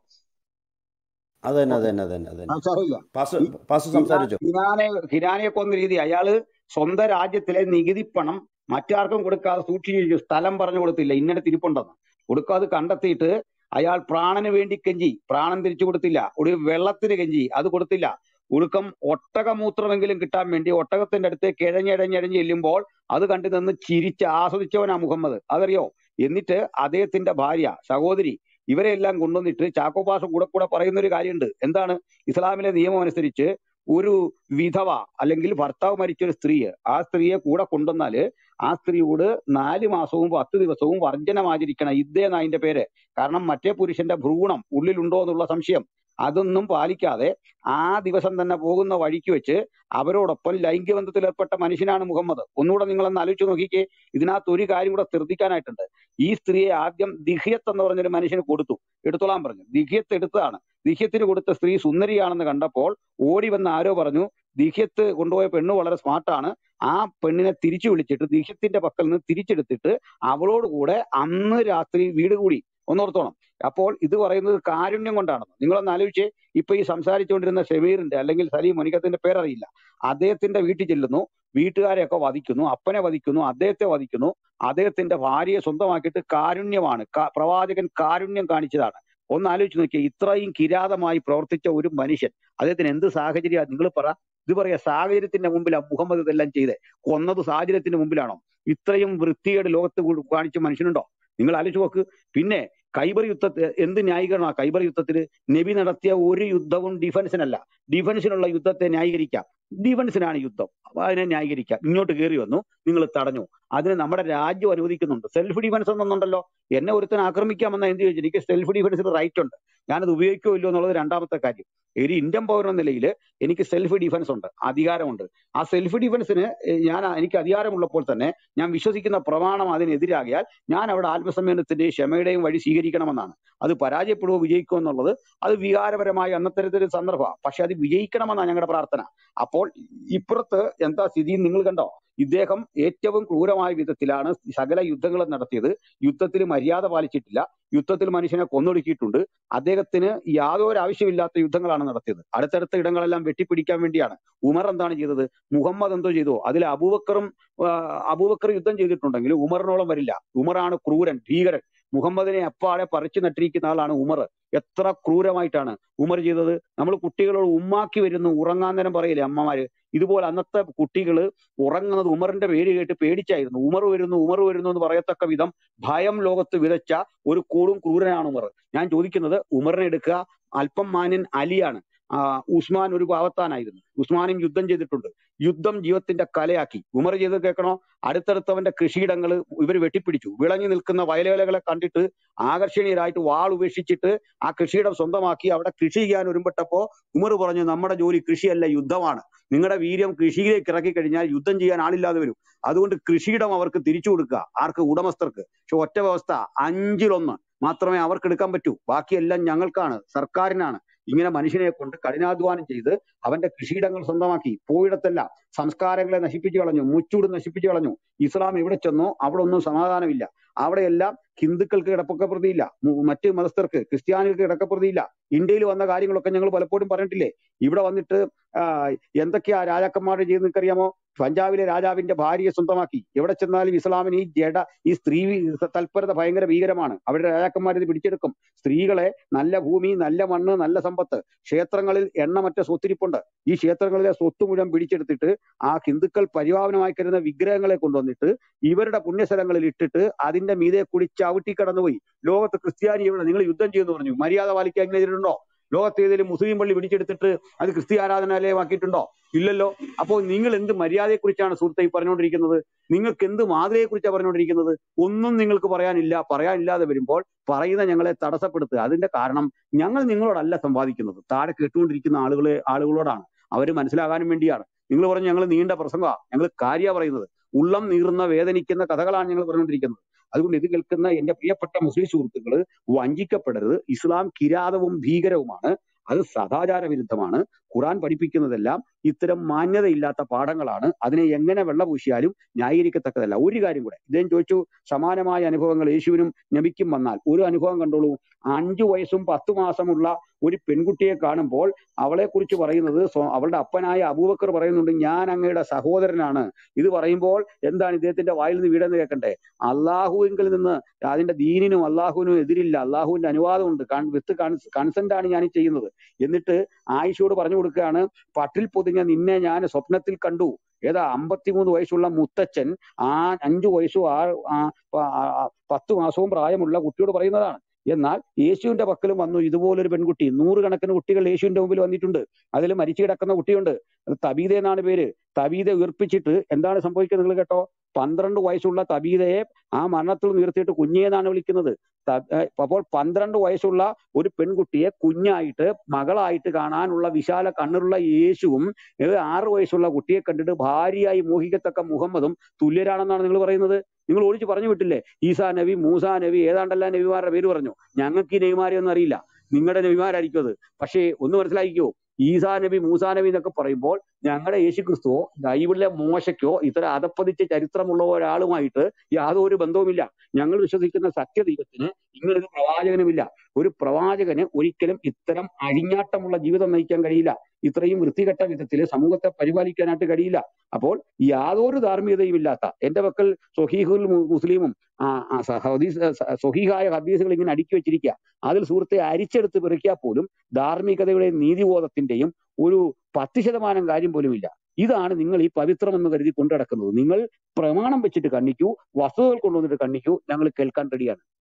അത് തന്നെ അത് ഓക്കെ തന്നെ അത് തന്നെ അത് ആ തന്നെ സാരമില്ല പാസ്റ്റർ ഈ പാസ്റ്റർ കിനാ സംസാരിച്ചോ കിനാനെ കിനാനെ കൊന്ന രീതി അയാള് സ്വന്തം രാജ്യത്തിലെ നികുതി പണം മറ്റാർക്കും കൊടുക്കാതെ സൂക്ഷിച്ചു സ്ഥലം പറഞ്ഞു കൊടുത്തില്ല ഇന്നടത്ത് ഇരിപ്പുണ്ടെന്ന് കൊടുക്കാതെ കണ്ടെത്തിയിട്ട് അയാൾ പ്രാണന് വേണ്ടി കെഞ്ചി പ്രാണൻ തിരിച്ചു കൊടുത്തില്ല ഒരു വെള്ളത്തിന് കെഞ്ചി അത് കൊടുത്തില്ല ഒടുക്കം ഒട്ടകമൂത്രമെങ്കിലും കിട്ടാൻ വേണ്ടി ഒട്ടകത്തിന്റെ അടുത്ത് കിഴഞ്ഞിഴഞ്ഞിഴഞ്ഞ് ചെല്ലുമ്പോൾ അത് കണ്ടു നിന്ന് ചിരിച്ച് ആസ്വദിച്ചവനാ മുഹമ്മദ് അതറിയോ എന്നിട്ട് അദ്ദേഹത്തിന്റെ ഭാര്യ സഹോദരി ഇവരെല്ലാം കൊണ്ടുവന്നിട്ട് ചാക്കോപാസ കൂടെ കൂടെ പറയുന്ന ഒരു കാര്യമുണ്ട് എന്താണ് ഇസ്ലാമിലെ നിയമം അനുസരിച്ച് ഒരു വിധവ അല്ലെങ്കിൽ ഭർത്താവ് മരിച്ച ഒരു സ്ത്രീ ആ സ്ത്രീയെ കൂടെ കൊണ്ടുവന്നാല് ആ സ്ത്രീയോട് നാല് മാസവും പത്ത് ദിവസവും വർജനം ആചരിക്കണം ഇതേ അതിന്റെ പേര് കാരണം മറ്റേ പുരുഷന്റെ ഭ്രൂണം ഉള്ളിലുണ്ടോ എന്നുള്ള സംശയം അതൊന്നും പാലിക്കാതെ ആ ദിവസം തന്നെ പോകുന്ന വഴിക്ക് വെച്ച് അവരോടൊപ്പം ലൈംഗിക ബന്ധത്തിൽ ഏർപ്പെട്ട മനുഷ്യനാണ് മുഹമ്മദ് ഒന്നുകൂടെ നിങ്ങളൊന്ന് ആലോചിച്ച് നോക്കിക്കേ ഇതിനകത്ത് ഒരു കാര്യം കൂടെ ശ്രദ്ധിക്കാനായിട്ടുണ്ട് ഈ സ്ത്രീയെ ആദ്യം ദിഹ്യത്ത് എന്ന് പറഞ്ഞൊരു മനുഷ്യന് കൊടുത്തു എടുത്തോളാൻ പറഞ്ഞു ദിഹ്യത്ത് എടുത്തതാണ് ദിഹ്യത്തിന് കൊടുത്ത സ്ത്രീ സുന്ദരിയാണെന്ന് കണ്ടപ്പോൾ ഓടി വന്ന് ആരോ പറഞ്ഞു ദിഹ്യത്ത് കൊണ്ടുപോയ പെണ്ണ് വളരെ സ്മാർട്ടാണ് ആ പെണ്ണിനെ തിരിച്ചു വിളിച്ചിട്ട് ദിഹ്യത്തിന്റെ പക്കൽ നിന്ന് തിരിച്ചെടുത്തിട്ട് അവളോട് കൂടെ അന്ന് രാത്രി വീട് കൂടി ഒന്നോർത്തോണം അപ്പോൾ ഇത് പറയുന്നത് കാരുണ്യം കൊണ്ടാണെന്ന് നിങ്ങളൊന്ന് ആലോചിച്ചേ ഇപ്പൊ ഈ സംസാരിച്ചുകൊണ്ടിരുന്ന ഷമീറിന്റെ അല്ലെങ്കിൽ സലീം എനിക്കത്തിന്റെ പേരറിയില്ല അദ്ദേഹത്തിന്റെ വീട്ടിൽ ചെല്ലുന്നു വീട്ടുകാരെയൊക്കെ വധിക്കുന്നു അപ്പനെ വധിക്കുന്നു അദ്ദേഹത്തെ വധിക്കുന്നു അദ്ദേഹത്തിന്റെ ഭാര്യയെ സ്വന്തമാക്കിയിട്ട് കാരുണ്യമാണ് കാ- പ്രവാചകൻ കാരുണ്യം കാണിച്ചതാണ് ഒന്ന് ആലോചിച്ച് നോക്കിയേ ഇത്രയും കിരാതമായി പ്രവർത്തിച്ച ഒരു മനുഷ്യൻ അദ്ദേഹത്തിന് എന്ത് സാഹചര്യം നിങ്ങൾ പറ ഇത് പറയാ സാഹചര്യത്തിന്റെ മുമ്പിലാണ് മുഹമ്മദ് ഇതെല്ലാം ചെയ്തേ കൊന്നത് സാഹചര്യത്തിന്റെ മുമ്പിലാണോ ഇത്രയും വൃത്തികേട് ലോകത്ത് കൂ- കാണിച്ച മനുഷ്യനുണ്ടോ നിങ്ങൾ ആലോചിച്ച് നോക്ക് പിന്നെ കൈബർ യുദ്ധത്തിൽ എന്ത് ന്യായീകരണമാണ് കൈബർ യുദ്ധത്തിൽ നബി നടത്തിയ ഒരു യുദ്ധവും ഡിഫൻസിനല്ല ഡിഫൻസിനുള്ള യുദ്ധത്തെ ന്യായീകരിക്കാം ഡിഫൻസിനാണ് യുദ്ധം അപ്പൊ അതിനെ ന്യായീകരിക്കാം ഇങ്ങോട്ട് കയറി വന്നു നിങ്ങൾ തടഞ്ഞു അതിന് നമ്മുടെ രാജ്യം അനുവദിക്കുന്നുണ്ട് സെൽഫ് ഡിഫൻസ് എന്നുണ്ടല്ലോ എന്നെ ഒരുത്തൻ ആക്രമിക്കാമെന്ന എന്ത് ചോദിച്ചു എനിക്ക് സെൽഫ് ഡിഫൻസിന് റൈറ്റ് ഉണ്ട് ഞാനത് ഉപയോഗിക്കോ ഇല്ലയോ എന്നുള്ളത് രണ്ടാമത്തെ കാര്യം ഒരു ഇന്ത്യൻ പൗരൻ എന്ന നിലയിൽ എനിക്ക് സെൽഫ് ഡിഫൻസ് ഉണ്ട് അധികാരമുണ്ട് ആ സെൽഫ് ഡിഫൻസിന് ഏഹ്, ഞാൻ എനിക്ക് അധികാരമുള്ളപ്പോൾ തന്നെ ഞാൻ വിശ്വസിക്കുന്ന പ്രമാണം അതിനെതിരാകിയാൽ ഞാൻ അവിടെ ആത്മസംയമനത്തിന്റെയും ക്ഷമയുടെയും വഴി സ്വീകരിക്കണമെന്നാണ് അത് പരാജയപ്പെടുവോ വിജയിക്കുമോ എന്നുള്ളത് അത് വികാരപരമായ അന്നത്തരത്തിലൊരു സന്ദർഭമാണ് പക്ഷെ അത് വിജയിക്കണമെന്നാണ് ഞങ്ങളുടെ പ്രാർത്ഥന അപ്പോൾ ഇപ്പുറത്ത് എന്താ സ്ഥിതി നിങ്ങൾ കണ്ടോ ഇദ്ദേഹം ഏറ്റവും ക്രൂരമായ വിധത്തിലാണ് സകല യുദ്ധങ്ങളും നടത്തിയത് യുദ്ധത്തിൽ മര്യാദ പാലിച്ചിട്ടില്ല യുദ്ധത്തിൽ മനുഷ്യനെ കൊന്നൊടുക്കിയിട്ടുണ്ട് അദ്ദേഹത്തിന് യാതൊരു ആവശ്യമില്ലാത്ത യുദ്ധങ്ങളാണ് നടത്തിയത് അടുത്തടുത്ത ഇടങ്ങളെല്ലാം വെട്ടിപ്പിടിക്കാൻ വേണ്ടിയാണ് ഉമർ എന്താണ് ചെയ്തത് മുഹമ്മദ് എന്തോ ചെയ്തു അതിൽ അബൂബക്കറും ആ, അബൂബക്കർ യുദ്ധം ചെയ്തിട്ടുണ്ടെങ്കിൽ ഉമറിനോളം വരില്ല ഉമറാണ് ക്രൂരൻ ഭീകരൻ മുഹമ്മദിനെ അപ്പാടെ പറിച്ചു നട്ടിരിക്കുന്ന ആളാണ് ഉമർ എത്ര ക്രൂരമായിട്ടാണ് ഉമർ ചെയ്തത് നമ്മൾ കുട്ടികളോട് ഉമ്മാക്കി വരുന്നു ഉറങ്ങാൻ നേരം പറയില്ലേ അമ്മമാര് ഇതുപോലെ അന്നത്തെ കുട്ടികൾ ഉറങ്ങുന്നത് ഉമറിന്റെ പേര് കേട്ട് പേടിച്ചായിരുന്നു ഉമർ വരുന്നു ഉമർ വരുന്നു എന്ന് പറയത്തക്ക വിധം ഭയം ലോകത്ത് വിതച്ച ഒരു കൂടും ക്രൂരനാണ് ഉമർ ഞാൻ ചോദിക്കുന്നത് ഉമറിനെ എടുക്കുക അല്പം മാന്യൻ അലിയാണ് ആ, ഉസ്മാൻ ഒരു പാവത്താനായിരുന്നു ഉസ്മാനും യുദ്ധം ചെയ്തിട്ടുണ്ട് യുദ്ധം ജീവിതത്തിന്റെ കലയാക്കി ഉമർ ചെയ്ത് കേൾക്കണോ അടുത്തടുത്തവന്റെ കൃഷിയിടങ്ങൾ ഇവർ വെട്ടിപ്പിടിച്ചു വിളഞ്ഞു നിൽക്കുന്ന വയലേലകളെ കണ്ടിട്ട് ആകർഷണീയരായിട്ട് വാൾ ഉപേക്ഷിച്ചിട്ട് ആ കൃഷിയിടം സ്വന്തമാക്കി അവിടെ കൃഷി ചെയ്യാൻ ഒരുമ്പെട്ടപ്പോ ഉമർ പറഞ്ഞു നമ്മുടെ ജോലി കൃഷിയല്ല യുദ്ധമാണ് നിങ്ങളുടെ വീര്യം കൃഷിയിലേക്ക് ഇറക്കി കഴിഞ്ഞാൽ യുദ്ധം ചെയ്യാൻ ആളില്ലാതെ വരും അതുകൊണ്ട് കൃഷിയിടം അവർക്ക് തിരിച്ചു കൊടുക്കുക ആർക്ക് ഉടമസ്ഥർക്ക് പക്ഷെ ഒറ്റ വ്യവസ്ഥ അഞ്ചിലൊന്ന് മാത്രമേ അവർക്ക് എടുക്കാൻ പറ്റൂ ബാക്കിയെല്ലാം ഞങ്ങൾക്കാണ് സർക്കാരിനാണ് ഇങ്ങനെ മനുഷ്യനെ കൊണ്ട് കഠിനാധ്വാനം ചെയ്ത് അവന്റെ കൃഷിയിടങ്ങൾ സ്വന്തമാക്കി പോയിടത്തെല്ലാം സംസ്കാരങ്ങളെ നശിപ്പിച്ചു കളഞ്ഞു മുച്ചൂട് നശിപ്പിച്ചു കളഞ്ഞു ഇസ്ലാം എവിടെ ചെന്നോ അവിടെ ഒന്നും സമാധാനമില്ല അവിടെയെല്ലാം ഹിന്ദുക്കൾക്ക് കിടക്കപ്രതിയില്ല മു- മറ്റ് മതസ്ഥർക്ക് ക്രിസ്ത്യാനികൾക്ക് കിടക്കപ്രതിയില്ല ഇന്ത്യയിൽ വന്ന കാര്യങ്ങളൊക്കെ ഞങ്ങൾ പലപ്പോഴും പറഞ്ഞിട്ടില്ലേ ഇവിടെ വന്നിട്ട് ആ, എന്തൊക്കെയാ രാജാക്കന്മാർ ചെയ്ത് നിനക്കറിയാമോ പഞ്ചാബിലെ രാജാവിന്റെ ഭാര്യയെ സ്വന്തമാക്കി എവിടെ ചെന്നാലും ഇസ്ലാമിന് ഈ ജഡ ഈ സ്ത്രീ വി- തൽപരത ഭയങ്കര ഭീകരമാണ് അവരുടെ രാജാക്കന്മാർ ഇത് പിടിച്ചെടുക്കും സ്ത്രീകളെ നല്ല ഭൂമി നല്ല മണ്ണ് നല്ല സമ്പത്ത് ക്ഷേത്രങ്ങളിൽ എണ്ണമറ്റ സ്വത്തിരിപ്പുണ്ട് ഈ ക്ഷേത്രങ്ങളിലെ സ്വത്ത് മുഴുവൻ പിടിച്ചെടുത്തിട്ട് ആ ഹിന്ദുക്കൾ പരിപാവനമായി കരുതുന്ന വിഗ്രഹങ്ങളെ കൊണ്ടുവന്നിട്ട് ഇവരുടെ പുണ്യസ്ഥലങ്ങളിൽ ഇട്ടിട്ട് അതിന്റെ മീതെ കൂടി ചവിട്ടി കടന്നുപോയി ലോകത്ത് ക്രിസ്ത്യാനി എവിടെ നിങ്ങൾ യുദ്ധം ചെയ്യുമെന്ന് പറഞ്ഞു മര്യാദ പാലിക്കാൻ ഇങ്ങനെ ചെയ്തിട്ടുണ്ടോ ലോകത്ത് ഏതെങ്കിലും മുസ്ലിം പള്ളി പിടിച്ചെടുത്തിട്ട് അത് ക്രിസ്ത്യ ആരാധനാലയമാക്കിയിട്ടുണ്ടോ ഇല്ലല്ലോ അപ്പോൾ നിങ്ങൾ എന്ത് മര്യാദയെക്കുറിച്ചാണ് സുഹൃത്തെ ഈ പറഞ്ഞുകൊണ്ടിരിക്കുന്നത് നിങ്ങൾക്ക് എന്ത് മാതൃകയെക്കുറിച്ചാണ് പറഞ്ഞുകൊണ്ടിരിക്കുന്നത് ഒന്നും നിങ്ങൾക്ക് പറയാനില്ല പറയാനില്ലാതെ വരുമ്പോൾ പറയുന്ന ഞങ്ങളെ തടസ്സപ്പെടുത്തുക അതിന്റെ കാരണം ഞങ്ങൾ നിങ്ങളോടല്ല സംവാദിക്കുന്നത് താഴെ കേട്ടുകൊണ്ടിരിക്കുന്ന ആളുകളെ ആളുകളോടാണ് അവർ മനസ്സിലാകാനും വേണ്ടിയാണ് നിങ്ങൾ പറഞ്ഞു ഞങ്ങൾ നീണ്ട പ്രസംഗമാണ് ഞങ്ങൾ കാര്യ പറയുന്നത് ഉള്ളം നീറുന്ന വേദനിക്കുന്ന കഥകളാണ് ഞങ്ങൾ പറഞ്ഞുകൊണ്ടിരിക്കുന്നത് അതുകൊണ്ട് ഇത് കേൾക്കുന്ന എന്റെ പ്രിയപ്പെട്ട മുസ്ലിം സുഹൃത്തുക്കൾ വഞ്ചിക്കപ്പെടരുത് ഇസ്ലാം കിരാതവും ഭീകരവുമാണ് അത് സദാചാര വിരുദ്ധമാണ് ഖുറാൻ പഠിപ്പിക്കുന്നതെല്ലാം ഇത്തരം മാന്യതയില്ലാത്ത പാഠങ്ങളാണ് അതിനെ എങ്ങനെ വെള്ളപൂശിയാലും ന്യായീകരിക്കത്തക്കതല്ല ഒരു കാര്യം കൂടെ ഇദ്ദേഹം ചോദിച്ചു സമാനമായ അനുഭവങ്ങൾ യേശുവിനും നബിക്കും വന്നാൽ ഒരു അനുഭവം കണ്ടോളൂ അഞ്ചു വയസ്സും പത്തു മാസമുള്ള ഒരു പെൺകുട്ടിയെ കാണുമ്പോൾ അവളെ കുറിച്ച് പറയുന്നത് സ്വ- അവളുടെ അപ്പനായ അബൂബക്കർ പറയുന്നുണ്ട് ഞാൻ അങ്ങയുടെ സഹോദരനാണ് ഇത് പറയുമ്പോൾ എന്താണ് ഇദ്ദേഹത്തിന്റെ വായിൽ നിന്ന് വീടെന്ന് കേൾക്കണ്ടേ അള്ളാഹുവിങ്കിൽ നിന്ന് അതിന്റെ ദീനിനും അള്ളാഹുവിനും എതിരില്ല അള്ളാഹുവിന്റെ അനുവാദമുണ്ട് വിത്ത് കൺസെന്റ് ആണ് ഞാൻ ഈ ചെയ്യുന്നത് എന്നിട്ട് ആയിഷയോട് പറഞ്ഞു കൊടുക്കുകയാണ് പട്ടിൽ പൊതിഞ്ഞ നിന്നെ ഞാൻ സ്വപ്നത്തിൽ കണ്ടു ഏതാ അമ്പത്തിമൂന്ന് വയസ്സുള്ള മുത്തച്ഛൻ ആ അഞ്ചു വയസ്സും ആ ആ, പ- ആ, ആ, പത്ത് മാസവും പ്രായമുള്ള കുട്ടിയോട് പറയുന്നതാണ് എന്നാൽ യേശുവിന്റെ പക്കലും വന്നു ഇതുപോലൊരു പെൺകുട്ടി നൂറുകണക്കിന് കുട്ടികൾ യേശുവിന്റെ മുമ്പിൽ വന്നിട്ടുണ്ട് അതിൽ മരിച്ചു കിടക്കുന്ന കുട്ടിയുണ്ട് അത് തബീത എന്നാണ് പേര് തബീത ഉയർപ്പിച്ചിട്ട് എന്താണ് സംഭവിക്കുന്നത് നിങ്ങൾ കേട്ടോ പന്ത്രണ്ട് വയസ്സുള്ള തബീതയെ ആ മരണത്തിൽ നിർത്തിയിട്ട് കുഞ്ഞേ എന്നാണ് വിളിക്കുന്നത് ത- ഏഹ് അപ്പോൾ പന്ത്രണ്ട് വയസ്സുള്ള ഒരു പെൺകുട്ടിയെ കുഞ്ഞായിട്ട് മകളായിട്ട് കാണാനുള്ള വിശാല കണ്ണുള്ള യേശുവും ഏഹ് ആറ് വയസ്സുള്ള കുട്ടിയെ കണ്ടിട്ട് ഭാര്യയായി മോഹിക്കത്തക്ക മുഹമ്മദും തുല്യരാണെന്നാണ് നിങ്ങൾ പറയുന്നത് നിങ്ങൾ ഓടിച്ച് പറഞ്ഞു വിട്ടില്ലേ ഈസാ നബി മൂസാ നബി ഏതാണ്ടെല്ലാം നബിമാരുടെ പേര് പറഞ്ഞു ഞങ്ങൾക്ക് ഈ നബിമാരെ ഒന്നും അറിയില്ല നിങ്ങളുടെ നബിമാരായിരിക്കും അത് പക്ഷേ ഒന്ന് മനസ്സിലാക്കിക്കോ ഈസാ നബി മൂസാ നബി എന്നൊക്കെ പറയുമ്പോൾ ഞങ്ങളുടെ യേശു ക്രിസ്തുവോ ബൈബിളിലെ മോശയ്ക്കോ ഇത്തരം അതപ്പതിച്ച ചരിത്രമുള്ള ഒരാളുമായിട്ട് യാതൊരു ബന്ധവുമില്ല ഞങ്ങൾ വിശ്വസിക്കുന്ന സത്യദൈവത്തിന് ഇങ്ങനൊരു പ്രവാചകനുമില്ല ഒരു പ്രവാചകന് ഒരിക്കലും ഇത്തരം അഴിഞ്ഞാട്ടമുള്ള ജീവിതം നയിക്കാൻ കഴിയില്ല ഇത്രയും വൃത്തികെട്ട വിധത്തിൽ സമൂഹത്തെ പരിപാലിക്കാനായിട്ട് കഴിയില്ല അപ്പോൾ യാതൊരു ധാർമ്മികതയും ഇല്ലാത്ത എന്റെ പക്കൽ സൊഹീഹുൽ മു- മുസ്ലിമും ആ, ആ, സ- ഹദീസ് സ- സ്വഹീഹായ ഹദീസുകൾ ഇങ്ങനെ അടുക്കി വെച്ചിരിക്കുക അതിൽ സുഹൃത്തെ അരിച്ചെടുത്ത് പെറുക്കിയാൽ പോലും ധാർമ്മികതയുടെയും നീതിബോധത്തിന്റെയും ഒരു പത്ത് ശതമാനം കാര്യം പോലും ഇല്ല ഇതാണ് നിങ്ങൾ ഈ പവിത്രം എന്ന് കരുതി കൊണ്ടു നടക്കുന്നത് നിങ്ങൾ പ്രമാണം വെച്ചിട്ട് കണ്ണിക്കൂ വസ്തുതകൾ കൊണ്ടുവന്നിട്ട് കണ്ണിക്കൂ ഞങ്ങൾ കേൾക്കാൻ റെഡിയാണ്